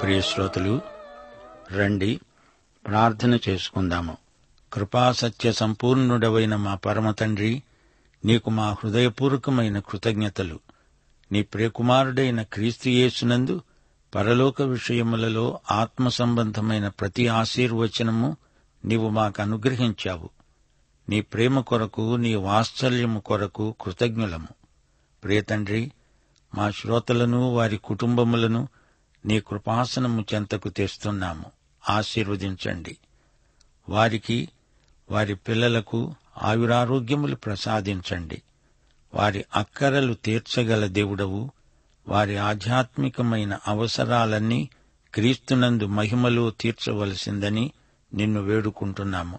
ప్రియ శ్రోతలు రండి ప్రార్థన చేసుకుందాము కృపాసత్య సంపూర్ణుడవైన మా పరమ తండ్రి నీకు మా హృదయపూర్వకమైన కృతజ్ఞతలు నీ ప్రియకుమారుడైన క్రీస్తు యేసునందు పరలోక విషయములలో ఆత్మ సంబంధమైన ప్రతి ఆశీర్వచనము నీవు మాకు అనుగ్రహించావు నీ ప్రేమ కొరకు నీ వాత్సల్యము కొరకు కృతజ్ఞులము ప్రియతండ్రి మా శ్రోతలను వారి కుటుంబములను నీ కృపాసనము చెంతకు తెస్తున్నాము ఆశీర్వదించండి వారికి వారి పిల్లలకు ఆయురారోగ్యములు ప్రసాదించండి వారి అక్కరలు తీర్చగల దేవుడవు వారి ఆధ్యాత్మికమైన అవసరాలన్నీ క్రీస్తునందు మహిమలో తీర్చవలసిందని నిన్ను వేడుకుంటున్నాము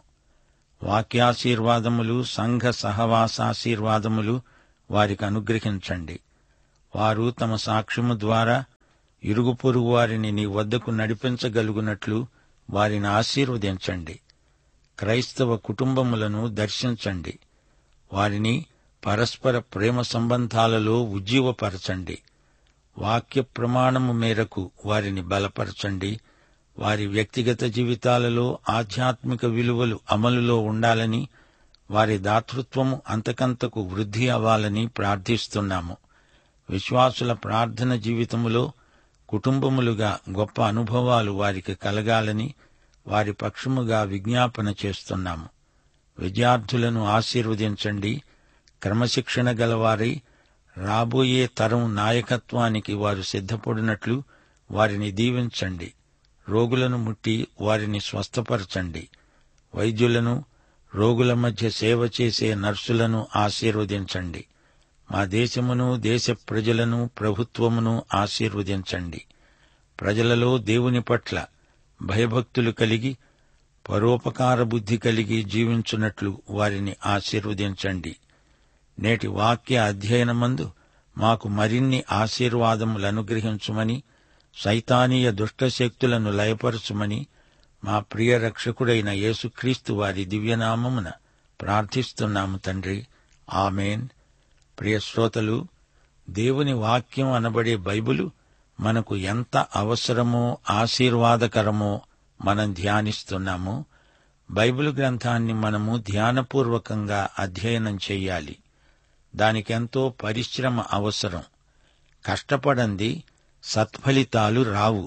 వాక్యాశీర్వాదములు సంఘ సహవాసాశీర్వాదములు వారికి అనుగ్రహించండి వారు తమ సాక్ష్యము ద్వారా ఇరుగు పొరుగు వారిని నీ వద్దకు నడిపించగలుగునట్లు వారిని ఆశీర్వదించండి క్రైస్తవ కుటుంబములను దర్శించండి వారిని పరస్పర ప్రేమ సంబంధాలలో ఉజ్జీవపరచండి వాక్య ప్రమాణము మేరకు వారిని బలపరచండి వారి వ్యక్తిగత జీవితాలలో ఆధ్యాత్మిక విలువలు అమలులో ఉండాలని వారి దాతృత్వము అంతకంతకు వృద్ధి అవ్వాలని ప్రార్థిస్తున్నాము విశ్వాసుల ప్రార్థన జీవితములో కుటుంబములుగా గొప్ప అనుభవాలు వారికి కలగాలని వారి పక్షముగా విజ్ఞాపన చేస్తున్నాము విద్యార్థులను ఆశీర్వదించండి క్రమశిక్షణ గలవారై రాబోయే తరం నాయకత్వానికి వారు సిద్ధపడినట్లు వారిని దీవించండి రోగులను ముట్టి వారిని స్వస్థపరచండి వైద్యులను రోగుల మధ్య సేవ చేసే నర్సులను ఆశీర్వదించండి మా దేశమును దేశ ప్రజలను ప్రభుత్వమును ఆశీర్వదించండి ప్రజలలో దేవుని పట్ల భయభక్తులు కలిగి పరోపకార బుద్ధి కలిగి జీవించున్నట్లు వారిని ఆశీర్వదించండి నేటి వాక్య అధ్యయనమందు మాకు మరిన్ని ఆశీర్వాదములు అనుగ్రహించుమని సైతానీయ దుష్టశక్తులను లయపరచుమని మా ప్రియ రక్షకుడైన యేసుక్రీస్తు వారి దివ్యనామమున ప్రార్థిస్తున్నాము తండ్రి ఆమెన్ ప్రియ శ్రోతలు దేవుని వాక్యం అనబడే బైబిలు మనకు ఎంత అవసరమో ఆశీర్వాదకరమో మనం ధ్యానిస్తున్నాము బైబిల్ గ్రంథాన్ని మనము ధ్యానపూర్వకంగా అధ్యయనం చెయ్యాలి దానికెంతో పరిశ్రమ అవసరం కష్టపడంది సత్ఫలితాలు రావు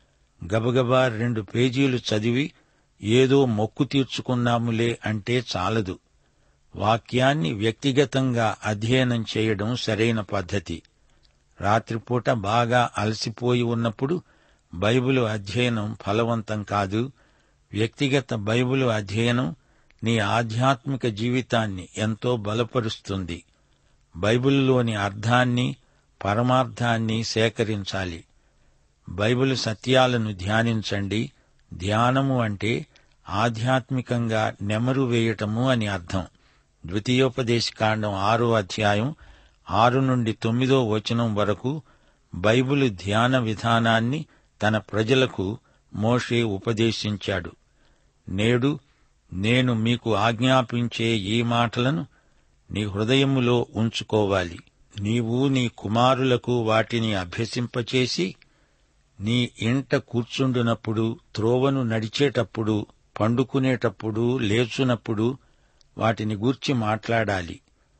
గబగబా రెండు పేజీలు చదివి ఏదో మొక్కు తీర్చుకున్నాములే అంటే చాలదు వాక్యాన్ని వ్యక్తిగతంగా అధ్యయనం చేయడం సరైన పద్ధతి రాత్రిపూట బాగా అలసిపోయి ఉన్నప్పుడు బైబిలు అధ్యయనం ఫలవంతం కాదు వ్యక్తిగత బైబిలు అధ్యయనం నీ ఆధ్యాత్మిక జీవితాన్ని ఎంతో బలపరుస్తుంది బైబిల్లోని అర్థాన్ని పరమార్థాన్ని సేకరించాలి బైబిల్ సత్యాలను ధ్యానించండి ధ్యానము అంటే ఆధ్యాత్మికంగా నెమరు వేయటము అని అర్థం ద్వితీయోపదేశకాండం ఆరో అధ్యాయం ఆరు నుండి తొమ్మిదో వచనం వరకు బైబిలు ధ్యాన విధానాన్ని తన ప్రజలకు మోషే ఉపదేశించాడు నేడు నేను మీకు ఆజ్ఞాపించే ఈ మాటలను నీ హృదయములో ఉంచుకోవాలి నీవు నీ కుమారులకు వాటిని అభ్యసింపచేసి నీ ఇంట కూర్చుండునప్పుడు త్రోవను నడిచేటప్పుడు పండుకునేటప్పుడు లేచునప్పుడు వాటిని గూర్చి మాట్లాడాలి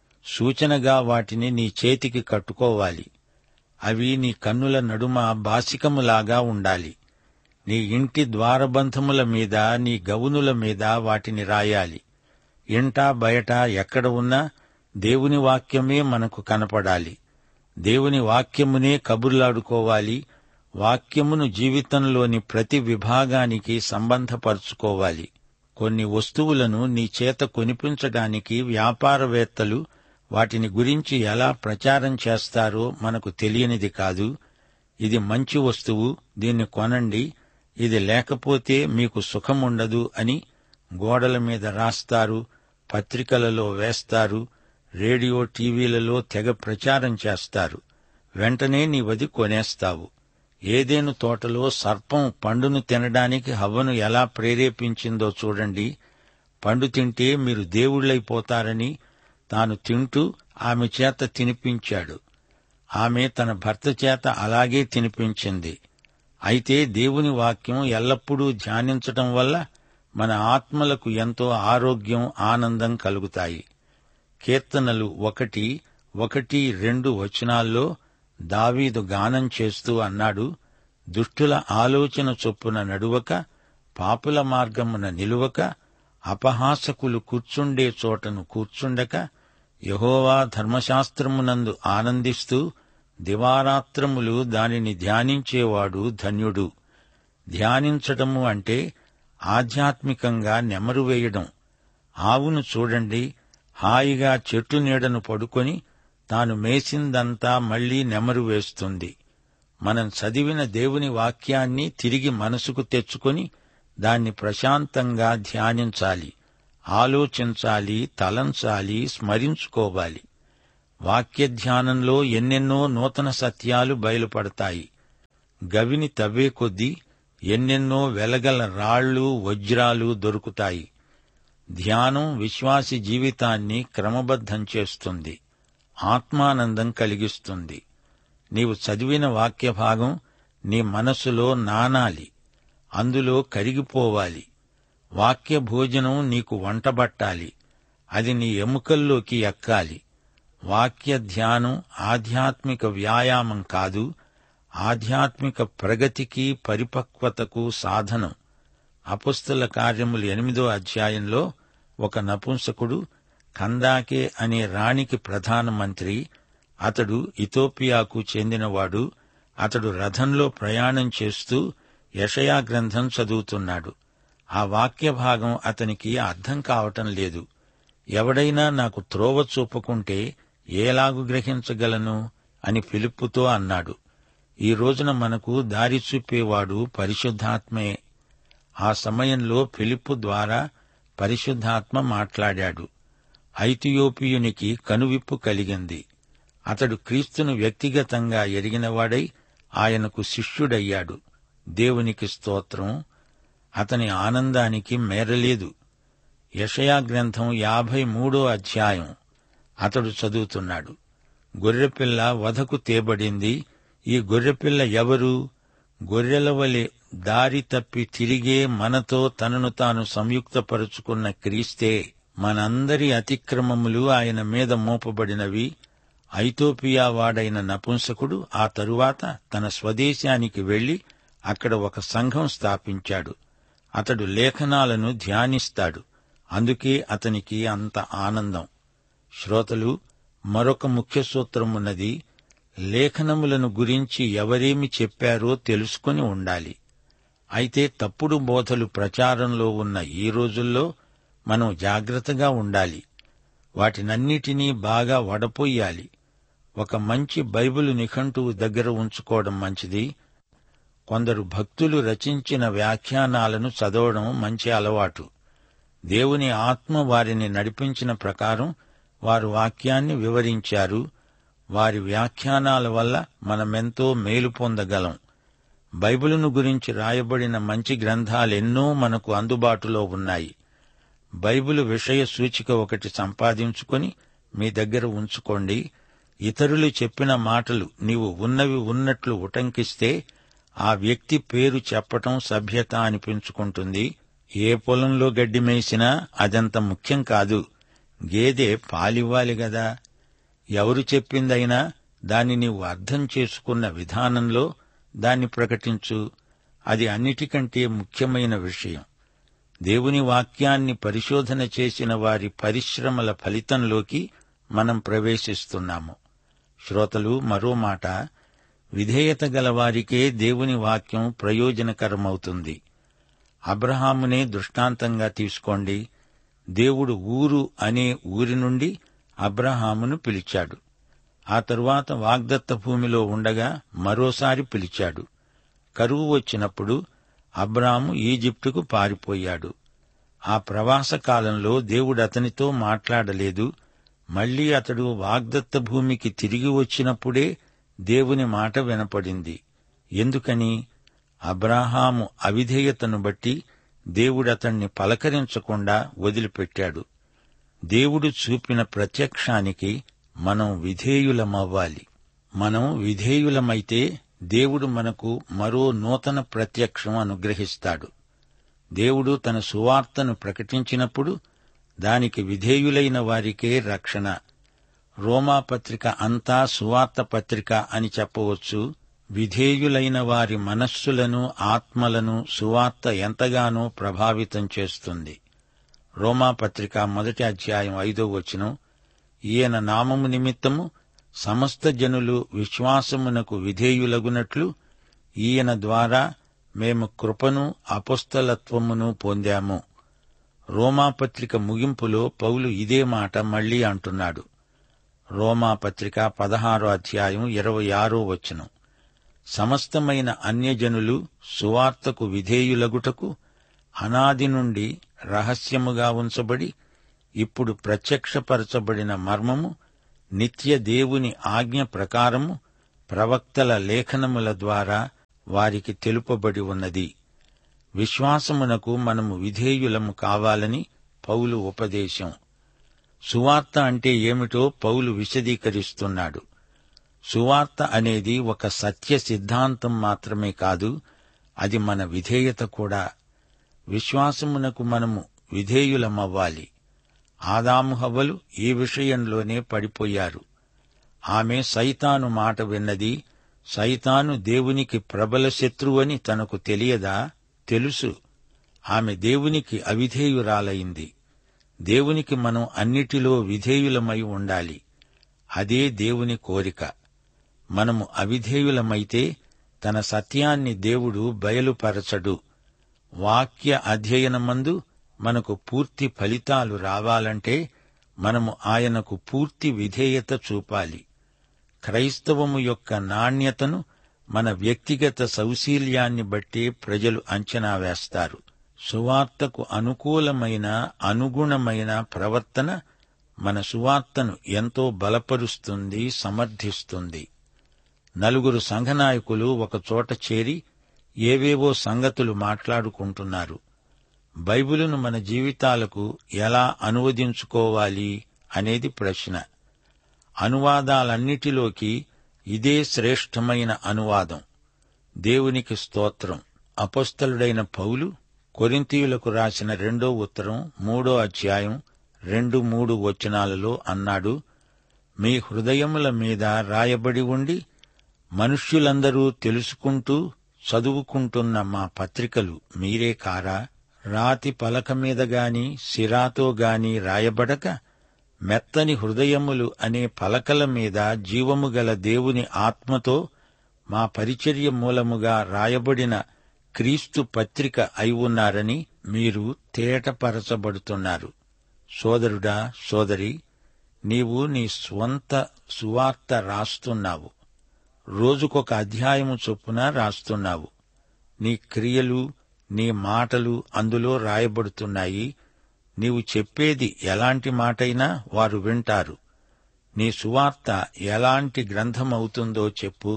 సూచనగా వాటిని నీ చేతికి కట్టుకోవాలి అవి నీ కన్నుల నడుమ బాసికములాగా ఉండాలి నీ ఇంటి ద్వారబంధముల మీద నీ గవునుల మీద వాటిని రాయాలి ఇంట బయట ఎక్కడ ఉన్నా దేవుని వాక్యమే మనకు కనపడాలి దేవుని వాక్యమునే కబుర్లాడుకోవాలి వాక్యమును జీవితంలోని ప్రతి విభాగానికి సంబంధపరుచుకోవాలి కొన్ని వస్తువులను నీ చేత కొనిపించడానికి వ్యాపారవేత్తలు వాటిని గురించి ఎలా ప్రచారం చేస్తారో మనకు తెలియనిది కాదు ఇది మంచి వస్తువు దీన్ని కొనండి ఇది లేకపోతే మీకు సుఖముండదు అని గోడల మీద రాస్తారు పత్రికలలో వేస్తారు రేడియో టీవీలలో తెగ ప్రచారం చేస్తారు వెంటనే నీవది కొనేస్తావు ఏదేను తోటలో సర్పం పండును తినడానికి హవ్వను ఎలా ప్రేరేపించిందో చూడండి పండు తింటే మీరు దేవుళ్ళైపోతారని తాను తింటూ ఆమె చేత తినిపించాడు ఆమె తన భర్త చేత అలాగే తినిపించింది అయితే దేవుని వాక్యం ఎల్లప్పుడూ ధ్యానించటం వల్ల మన ఆత్మలకు ఎంతో ఆరోగ్యం ఆనందం కలుగుతాయి కీర్తనలు ఒకటి ఒకటి రెండు వచనాల్లో దావీదు గానం చేస్తూ అన్నాడు దుష్టుల ఆలోచన చొప్పున నడువక పాపుల మార్గమున నిలువక అపహాసకులు కూర్చుండే చోటను కూర్చుండక యహోవా ధర్మశాస్త్రమునందు ఆనందిస్తూ దివారాత్రములు దానిని ధ్యానించేవాడు ధన్యుడు ధ్యానించటము అంటే ఆధ్యాత్మికంగా నెమరు వేయడం ఆవును చూడండి హాయిగా చెట్టు నీడను పడుకొని తాను మేసిందంతా మళ్లీ నెమరు వేస్తుంది మనం చదివిన దేవుని వాక్యాన్ని తిరిగి మనసుకు తెచ్చుకొని దాన్ని ప్రశాంతంగా ధ్యానించాలి ఆలోచించాలి తలంచాలి స్మరించుకోవాలి వాక్య ధ్యానంలో ఎన్నెన్నో నూతన సత్యాలు బయలుపడతాయి గవిని తవ్వే కొద్దీ ఎన్నెన్నో వెలగల రాళ్ళు వజ్రాలు దొరుకుతాయి ధ్యానం విశ్వాసి జీవితాన్ని క్రమబద్ధం చేస్తుంది ఆత్మానందం కలిగిస్తుంది నీవు చదివిన వాక్య భాగం నీ మనసులో నానాలి అందులో కరిగిపోవాలి వాక్య భోజనం నీకు వంటబట్టాలి అది నీ ఎముకల్లోకి ఎక్కాలి వాక్య ధ్యానం ఆధ్యాత్మిక వ్యాయామం కాదు ఆధ్యాత్మిక ప్రగతికి పరిపక్వతకు సాధనం అపుస్తల కార్యములు ఎనిమిదో అధ్యాయంలో ఒక నపుంసకుడు కందాకే అనే రాణికి ప్రధానమంత్రి అతడు ఇథోపియాకు చెందినవాడు అతడు రథంలో ప్రయాణం చేస్తూ యషయా గ్రంథం చదువుతున్నాడు ఆ వాక్య భాగం అతనికి అర్థం కావటం లేదు ఎవడైనా నాకు త్రోవ చూపుకుంటే ఏలాగు గ్రహించగలను అని ఫిలిప్పుతో అన్నాడు ఈ రోజున మనకు దారి చూపేవాడు పరిశుద్ధాత్మే ఆ సమయంలో ఫిలిప్పు ద్వారా పరిశుద్ధాత్మ మాట్లాడాడు ఐతియోపియునికి కనువిప్పు కలిగింది అతడు క్రీస్తును వ్యక్తిగతంగా ఎరిగినవాడై ఆయనకు శిష్యుడయ్యాడు దేవునికి స్తోత్రం అతని ఆనందానికి మేరలేదు యషయా గ్రంథం యాభై మూడో అధ్యాయం అతడు చదువుతున్నాడు గొర్రెపిల్ల వధకు తేబడింది ఈ గొర్రెపిల్ల ఎవరు గొర్రెల వలె దారి తప్పి తిరిగే మనతో తనను తాను సంయుక్తపరుచుకున్న క్రీస్తే మనందరి అతిక్రమములు ఆయన మీద మోపబడినవి ఐతోపియా వాడైన నపుంసకుడు ఆ తరువాత తన స్వదేశానికి వెళ్లి అక్కడ ఒక సంఘం స్థాపించాడు అతడు లేఖనాలను ధ్యానిస్తాడు అందుకే అతనికి అంత ఆనందం శ్రోతలు మరొక ముఖ్య సూత్రమున్నది లేఖనములను గురించి ఎవరేమి చెప్పారో తెలుసుకుని ఉండాలి అయితే తప్పుడు బోధలు ప్రచారంలో ఉన్న ఈ రోజుల్లో మనం జాగ్రత్తగా ఉండాలి వాటినన్నిటినీ బాగా వడపోయాలి ఒక మంచి బైబిలు నిఘంటువు దగ్గర ఉంచుకోవడం మంచిది కొందరు భక్తులు రచించిన వ్యాఖ్యానాలను చదవడం మంచి అలవాటు దేవుని ఆత్మ వారిని నడిపించిన ప్రకారం వారు వాక్యాన్ని వివరించారు వారి వ్యాఖ్యానాల వల్ల మనమెంతో మేలు పొందగలం బైబిలును గురించి రాయబడిన మంచి గ్రంథాలెన్నో మనకు అందుబాటులో ఉన్నాయి బైబిలు విషయ సూచిక ఒకటి సంపాదించుకొని మీ దగ్గర ఉంచుకోండి ఇతరులు చెప్పిన మాటలు నీవు ఉన్నవి ఉన్నట్లు ఉటంకిస్తే ఆ వ్యక్తి పేరు చెప్పటం సభ్యత అనిపించుకుంటుంది ఏ పొలంలో గడ్డి మేసినా అదంత ముఖ్యం కాదు గేదె పాలివ్వాలి గదా ఎవరు చెప్పిందైనా దాన్ని నీవు అర్థం చేసుకున్న విధానంలో దాన్ని ప్రకటించు అది అన్నిటికంటే ముఖ్యమైన విషయం దేవుని వాక్యాన్ని పరిశోధన చేసిన వారి పరిశ్రమల ఫలితంలోకి మనం ప్రవేశిస్తున్నాము శ్రోతలు మరో మాట విధేయత గల వారికే దేవుని వాక్యం ప్రయోజనకరమవుతుంది అబ్రహామునే దృష్టాంతంగా తీసుకోండి దేవుడు ఊరు అనే ఊరి నుండి అబ్రహామును పిలిచాడు ఆ తరువాత వాగ్దత్త భూమిలో ఉండగా మరోసారి పిలిచాడు కరువు వచ్చినప్పుడు అబ్రాము ఈజిప్టుకు పారిపోయాడు ఆ ప్రవాస కాలంలో దేవుడు అతనితో మాట్లాడలేదు మళ్లీ అతడు వాగ్దత్త భూమికి తిరిగి వచ్చినప్పుడే దేవుని మాట వినపడింది ఎందుకని అబ్రాహాము అవిధేయతను బట్టి దేవుడతణ్ణి పలకరించకుండా వదిలిపెట్టాడు దేవుడు చూపిన ప్రత్యక్షానికి మనం విధేయులమవ్వాలి మనం విధేయులమైతే దేవుడు మనకు మరో నూతన ప్రత్యక్షం అనుగ్రహిస్తాడు దేవుడు తన సువార్తను ప్రకటించినప్పుడు దానికి విధేయులైన వారికే రక్షణ రోమాపత్రిక అంతా సువార్త పత్రిక అని చెప్పవచ్చు విధేయులైన వారి మనస్సులను ఆత్మలను సువార్త ఎంతగానో ప్రభావితం చేస్తుంది రోమాపత్రిక మొదటి అధ్యాయం ఐదో వచనం ఈయన నామము నిమిత్తము సమస్త జనులు విశ్వాసమునకు విధేయులగునట్లు ఈయన ద్వారా మేము కృపను అపుస్తలత్వమును పొందాము రోమాపత్రిక ముగింపులో పౌలు ఇదే మాట మళ్లీ అంటున్నాడు రోమాపత్రిక పదహారో అధ్యాయం ఇరవై ఆరో వచనం సమస్తమైన అన్యజనులు సువార్తకు విధేయులగుటకు అనాది నుండి రహస్యముగా ఉంచబడి ఇప్పుడు ప్రత్యక్షపరచబడిన మర్మము నిత్య దేవుని ఆజ్ఞ ప్రకారము ప్రవక్తల లేఖనముల ద్వారా వారికి తెలుపబడి ఉన్నది విశ్వాసమునకు మనము విధేయులము కావాలని పౌలు ఉపదేశం సువార్త అంటే ఏమిటో పౌలు విశదీకరిస్తున్నాడు సువార్త అనేది ఒక సత్య సిద్ధాంతం మాత్రమే కాదు అది మన విధేయత కూడా విశ్వాసమునకు మనము విధేయులమవ్వాలి ఆదాము హవ్వలు ఈ విషయంలోనే పడిపోయారు ఆమె సైతాను మాట విన్నది సైతాను దేవునికి ప్రబల శత్రువని తనకు తెలియదా తెలుసు ఆమె దేవునికి అవిధేయురాలైంది దేవునికి మనం అన్నిటిలో విధేయులమై ఉండాలి అదే దేవుని కోరిక మనము అవిధేయులమైతే తన సత్యాన్ని దేవుడు బయలుపరచడు వాక్య అధ్యయనమందు మనకు పూర్తి ఫలితాలు రావాలంటే మనము ఆయనకు పూర్తి విధేయత చూపాలి క్రైస్తవము యొక్క నాణ్యతను మన వ్యక్తిగత సౌశీల్యాన్ని బట్టి ప్రజలు అంచనా వేస్తారు సువార్తకు అనుకూలమైన అనుగుణమైన ప్రవర్తన మన సువార్తను ఎంతో బలపరుస్తుంది సమర్థిస్తుంది నలుగురు సంఘనాయకులు ఒకచోట చేరి ఏవేవో సంగతులు మాట్లాడుకుంటున్నారు బైబిలును మన జీవితాలకు ఎలా అనువదించుకోవాలి అనేది ప్రశ్న అనువాదాలన్నిటిలోకి ఇదే శ్రేష్టమైన అనువాదం దేవునికి స్తోత్రం అపస్థలుడైన పౌలు కొరింతీయులకు రాసిన రెండో ఉత్తరం మూడో అధ్యాయం రెండు మూడు వచనాలలో అన్నాడు మీ హృదయముల మీద రాయబడి ఉండి మనుష్యులందరూ తెలుసుకుంటూ చదువుకుంటున్న మా పత్రికలు మీరే కారా రాతి పలక మీద గాని సిరాతో గాని రాయబడక మెత్తని హృదయములు అనే పలకల మీద జీవము గల దేవుని ఆత్మతో మా పరిచర్య మూలముగా రాయబడిన క్రీస్తు పత్రిక అయి ఉన్నారని మీరు తేటపరచబడుతున్నారు సోదరుడా సోదరి నీవు నీ స్వంత సువార్త రాస్తున్నావు రోజుకొక అధ్యాయము చొప్పున రాస్తున్నావు నీ క్రియలు నీ మాటలు అందులో రాయబడుతున్నాయి నీవు చెప్పేది ఎలాంటి మాటైనా వారు వింటారు నీ సువార్త ఎలాంటి గ్రంథమవుతుందో చెప్పు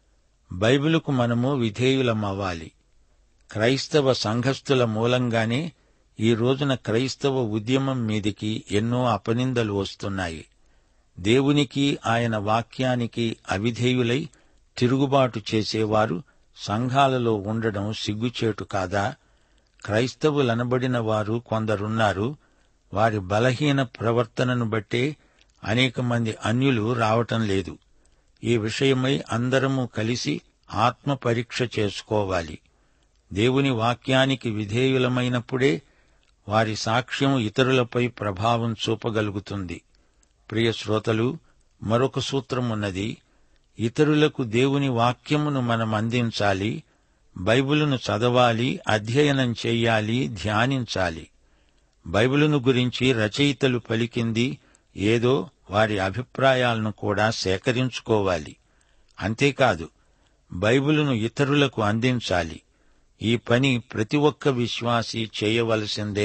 బైబిలుకు మనము విధేయులమవ్వాలి క్రైస్తవ సంఘస్థుల మూలంగానే ఈ రోజున క్రైస్తవ ఉద్యమం మీదికి ఎన్నో అపనిందలు వస్తున్నాయి దేవునికి ఆయన వాక్యానికి అవిధేయులై తిరుగుబాటు చేసేవారు సంఘాలలో ఉండడం సిగ్గుచేటు కాదా క్రైస్తవులనబడిన వారు కొందరున్నారు వారి బలహీన ప్రవర్తనను బట్టే అనేక మంది అన్యులు రావటం లేదు ఈ విషయమై అందరము కలిసి ఆత్మ పరీక్ష చేసుకోవాలి దేవుని వాక్యానికి విధేయులమైనప్పుడే వారి సాక్ష్యం ఇతరులపై ప్రభావం చూపగలుగుతుంది ప్రియ శ్రోతలు మరొక సూత్రం ఉన్నది ఇతరులకు దేవుని వాక్యమును మనం అందించాలి బైబిలును చదవాలి అధ్యయనం చెయ్యాలి ధ్యానించాలి బైబిలును గురించి రచయితలు పలికింది ఏదో వారి అభిప్రాయాలను కూడా సేకరించుకోవాలి అంతేకాదు బైబిలును ఇతరులకు అందించాలి ఈ పని ప్రతి ఒక్క విశ్వాసి చేయవలసిందే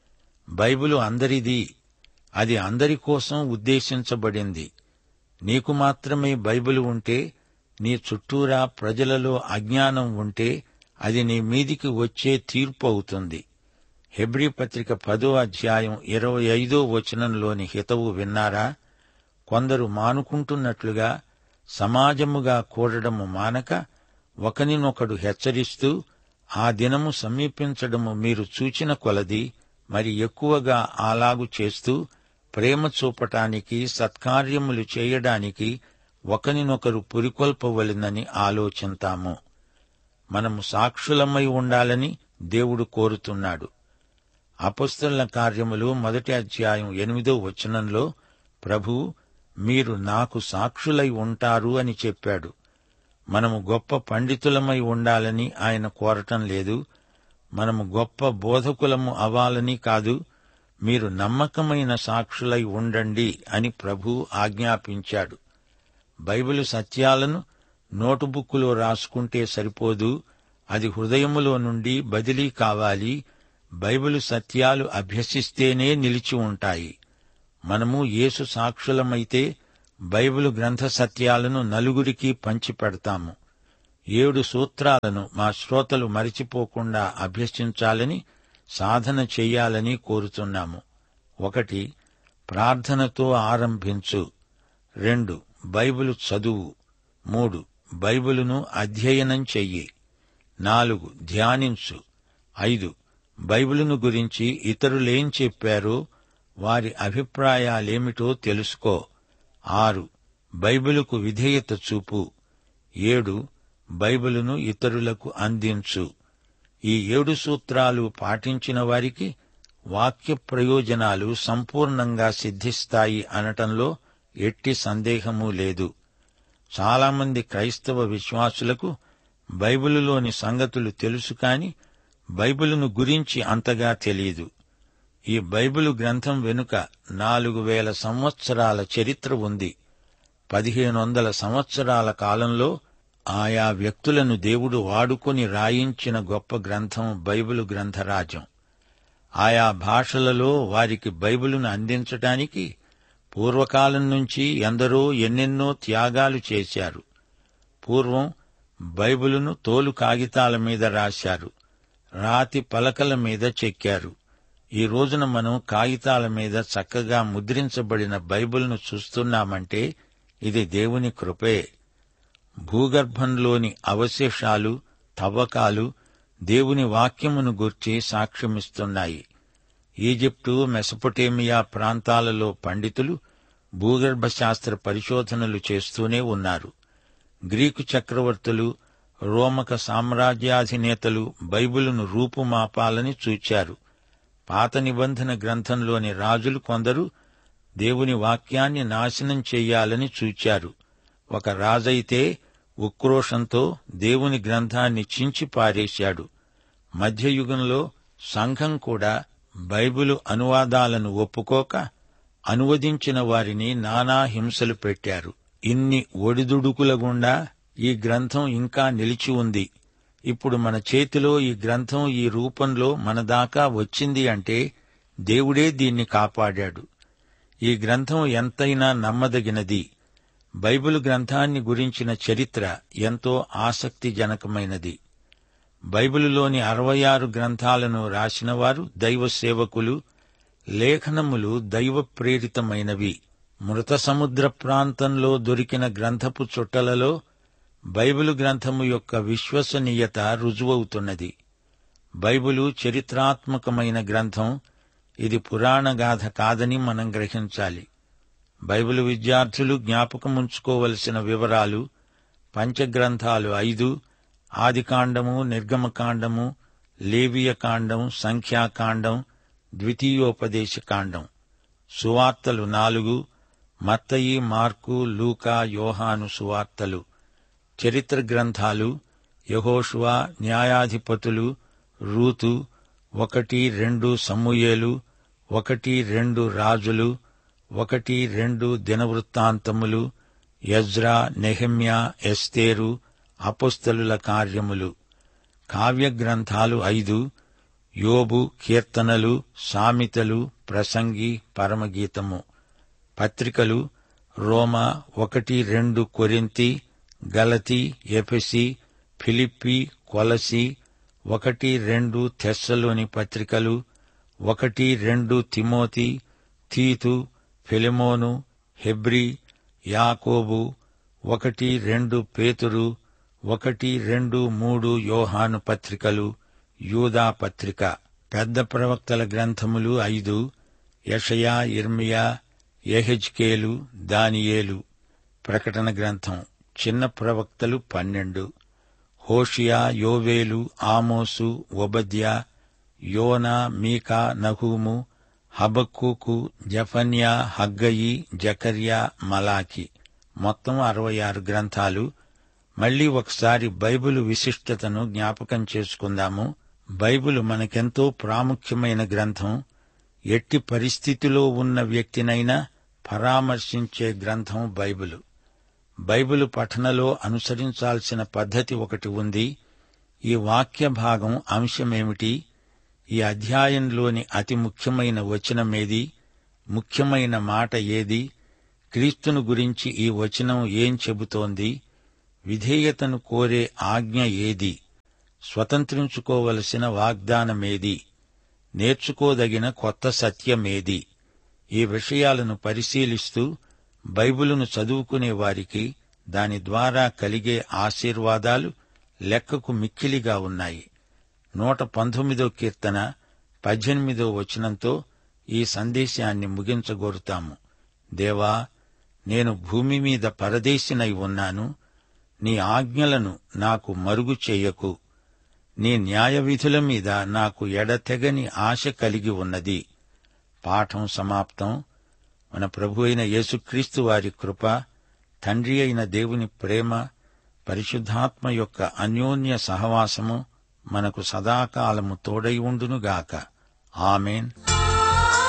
బైబిలు అందరిది అది అందరి కోసం ఉద్దేశించబడింది నీకు మాత్రమే బైబిల్ ఉంటే నీ చుట్టూరా ప్రజలలో అజ్ఞానం ఉంటే అది నీ మీదికి వచ్చే తీర్పు అవుతుంది హెబ్రీ పత్రిక పదో అధ్యాయం ఇరవై ఐదో వచనంలోని హితవు విన్నారా కొందరు మానుకుంటున్నట్లుగా సమాజముగా కూడడము మానక ఒకనినొకడు హెచ్చరిస్తూ ఆ దినము సమీపించడము మీరు చూచిన కొలది మరి ఎక్కువగా అలాగు చేస్తూ ప్రేమ చూపటానికి సత్కార్యములు చేయడానికి ఒకనినొకరు పురికొల్పవలెనని ఆలోచింతాము మనము సాక్షులమై ఉండాలని దేవుడు కోరుతున్నాడు అపస్తుల కార్యములు మొదటి అధ్యాయం ఎనిమిదో వచనంలో ప్రభు మీరు నాకు సాక్షులై ఉంటారు అని చెప్పాడు మనము గొప్ప పండితులమై ఉండాలని ఆయన కోరటం లేదు మనము గొప్ప బోధకులము అవ్వాలని కాదు మీరు నమ్మకమైన సాక్షులై ఉండండి అని ప్రభు ఆజ్ఞాపించాడు బైబిలు సత్యాలను నోటుబుక్కులో రాసుకుంటే సరిపోదు అది హృదయములో నుండి బదిలీ కావాలి బైబిలు సత్యాలు అభ్యసిస్తేనే నిలిచి ఉంటాయి మనము యేసు సాక్షులమైతే బైబిలు గ్రంథ సత్యాలను నలుగురికి పంచిపెడతాము ఏడు సూత్రాలను మా శ్రోతలు మరిచిపోకుండా అభ్యసించాలని సాధన చెయ్యాలని కోరుతున్నాము ఒకటి ప్రార్థనతో ఆరంభించు రెండు బైబిలు చదువు మూడు బైబిలును అధ్యయనం చెయ్యి నాలుగు ధ్యానించు ఐదు బైబిలును గురించి ఇతరులేం చెప్పారో వారి అభిప్రాయాలేమిటో తెలుసుకో ఆరు బైబిలుకు విధేయత చూపు ఏడు బైబిలును ఇతరులకు అందించు ఈ ఏడు సూత్రాలు పాటించిన వారికి వాక్య ప్రయోజనాలు సంపూర్ణంగా సిద్ధిస్తాయి అనటంలో ఎట్టి సందేహమూ లేదు చాలామంది క్రైస్తవ విశ్వాసులకు బైబిలులోని సంగతులు తెలుసు కాని బైబిలును గురించి అంతగా తెలియదు ఈ బైబిలు గ్రంథం వెనుక నాలుగు వేల సంవత్సరాల చరిత్ర ఉంది పదిహేను వందల సంవత్సరాల కాలంలో ఆయా వ్యక్తులను దేవుడు వాడుకొని రాయించిన గొప్ప గ్రంథం బైబిలు గ్రంథరాజం ఆయా భాషలలో వారికి బైబిలును అందించటానికి పూర్వకాలం నుంచి ఎందరో ఎన్నెన్నో త్యాగాలు చేశారు పూర్వం బైబిలును తోలు కాగితాల మీద రాశారు రాతి పలకల మీద చెక్కారు ఈ రోజున మనం కాగితాల మీద చక్కగా ముద్రించబడిన బైబిల్ను చూస్తున్నామంటే ఇది దేవుని కృపే భూగర్భంలోని అవశేషాలు తవ్వకాలు దేవుని వాక్యమును గూర్చి సాక్ష్యమిస్తున్నాయి ఈజిప్టు మెసపొటేమియా ప్రాంతాలలో పండితులు భూగర్భ శాస్త్ర పరిశోధనలు చేస్తూనే ఉన్నారు గ్రీకు చక్రవర్తులు రోమక సామ్రాజ్యాధినేతలు బైబిలును రూపుమాపాలని చూచారు పాత నిబంధన గ్రంథంలోని రాజులు కొందరు దేవుని వాక్యాన్ని నాశనం చెయ్యాలని చూచారు ఒక రాజైతే ఉక్రోషంతో దేవుని గ్రంథాన్ని చించి పారేశాడు మధ్యయుగంలో సంఘం కూడా బైబిలు అనువాదాలను ఒప్పుకోక అనువదించిన వారిని నానా హింసలు పెట్టారు ఇన్ని ఒడిదుడుకుల గుండా ఈ గ్రంథం ఇంకా నిలిచి ఉంది ఇప్పుడు మన చేతిలో ఈ గ్రంథం ఈ రూపంలో మన దాకా వచ్చింది అంటే దేవుడే దీన్ని కాపాడాడు ఈ గ్రంథం ఎంతైనా నమ్మదగినది బైబిల్ గ్రంథాన్ని గురించిన చరిత్ర ఎంతో ఆసక్తిజనకమైనది బైబిలులోని అరవై ఆరు గ్రంథాలను రాసినవారు దైవ సేవకులు లేఖనములు దైవ ప్రేరితమైనవి మృత సముద్ర ప్రాంతంలో దొరికిన గ్రంథపు చుట్టలలో బైబిలు గ్రంథము యొక్క విశ్వసనీయత రుజువవుతున్నది బైబిలు చరిత్రాత్మకమైన గ్రంథం ఇది పురాణగాథ కాదని మనం గ్రహించాలి బైబిలు విద్యార్థులు జ్ఞాపకముంచుకోవలసిన వివరాలు పంచగ్రంథాలు ఐదు ఆదికాండము నిర్గమకాండము లేవియకాండం సంఖ్యాకాండం ద్వితీయోపదేశకాండం సువార్తలు నాలుగు మత్తయి మార్కు లూకా యోహాను సువార్తలు చరిత్ర గ్రంథాలు యహోషువా న్యాయాధిపతులు రూతు ఒకటి రెండు సమూయేలు ఒకటి రెండు రాజులు ఒకటి రెండు దినవృత్తాంతములు యజ్రా నెహమ్యా ఎస్తేరు అపుస్తలుల కార్యములు కావ్య గ్రంథాలు ఐదు యోబు కీర్తనలు సామెతలు ప్రసంగి పరమగీతము పత్రికలు రోమా ఒకటి రెండు కొరింతి గలతి ఎఫెసి ఫిలిప్పి కొలసి ఒకటి రెండు తెస్సలోని పత్రికలు ఒకటి రెండు తిమోతి తీతు ఫిలిమోను హెబ్రి యాకోబు ఒకటి రెండు పేతురు ఒకటి రెండు మూడు యోహాను పత్రికలు యూదా పత్రిక పెద్ద ప్రవక్తల గ్రంథములు ఐదు యషయా ఇర్మియా ఎహెజ్కేలు దానియేలు ప్రకటన గ్రంథం చిన్న ప్రవక్తలు పన్నెండు హోషియా యోవేలు ఆమోసు ఒబద్యా యోనా మీకా నహూము హబక్కూకు జఫన్యా హగ్గయి జకర్యా మలాకి మొత్తం అరవై ఆరు గ్రంథాలు మళ్లీ ఒకసారి బైబిలు విశిష్టతను జ్ఞాపకం చేసుకుందాము బైబిలు మనకెంతో ప్రాముఖ్యమైన గ్రంథం ఎట్టి పరిస్థితిలో ఉన్న వ్యక్తినైనా పరామర్శించే గ్రంథం బైబిలు బైబిలు పఠనలో అనుసరించాల్సిన పద్ధతి ఒకటి ఉంది ఈ వాక్య భాగం అంశమేమిటి ఈ అధ్యాయంలోని అతి ముఖ్యమైన వచనమేది ముఖ్యమైన మాట ఏది క్రీస్తును గురించి ఈ వచనం ఏం చెబుతోంది విధేయతను కోరే ఆజ్ఞ ఏది స్వతంత్రించుకోవలసిన వాగ్దానమేది నేర్చుకోదగిన కొత్త సత్యమేది ఈ విషయాలను పరిశీలిస్తూ బైబిలును చదువుకునే వారికి దాని ద్వారా కలిగే ఆశీర్వాదాలు లెక్కకు మిక్కిలిగా ఉన్నాయి నూట పంతొమ్మిదో కీర్తన పద్దెనిమిదో వచనంతో ఈ సందేశాన్ని ముగించగోరుతాము దేవా నేను భూమి మీద పరదేశినై ఉన్నాను నీ ఆజ్ఞలను నాకు మరుగు చేయకు నీ న్యాయ విధుల మీద నాకు ఎడతెగని ఆశ కలిగి ఉన్నది పాఠం సమాప్తం మన ప్రభు అయిన యేసుక్రీస్తు వారి కృప తండ్రి అయిన దేవుని ప్రేమ పరిశుద్ధాత్మ యొక్క అన్యోన్య సహవాసము మనకు సదాకాలము తోడై ఉండునుగాక ఆమెన్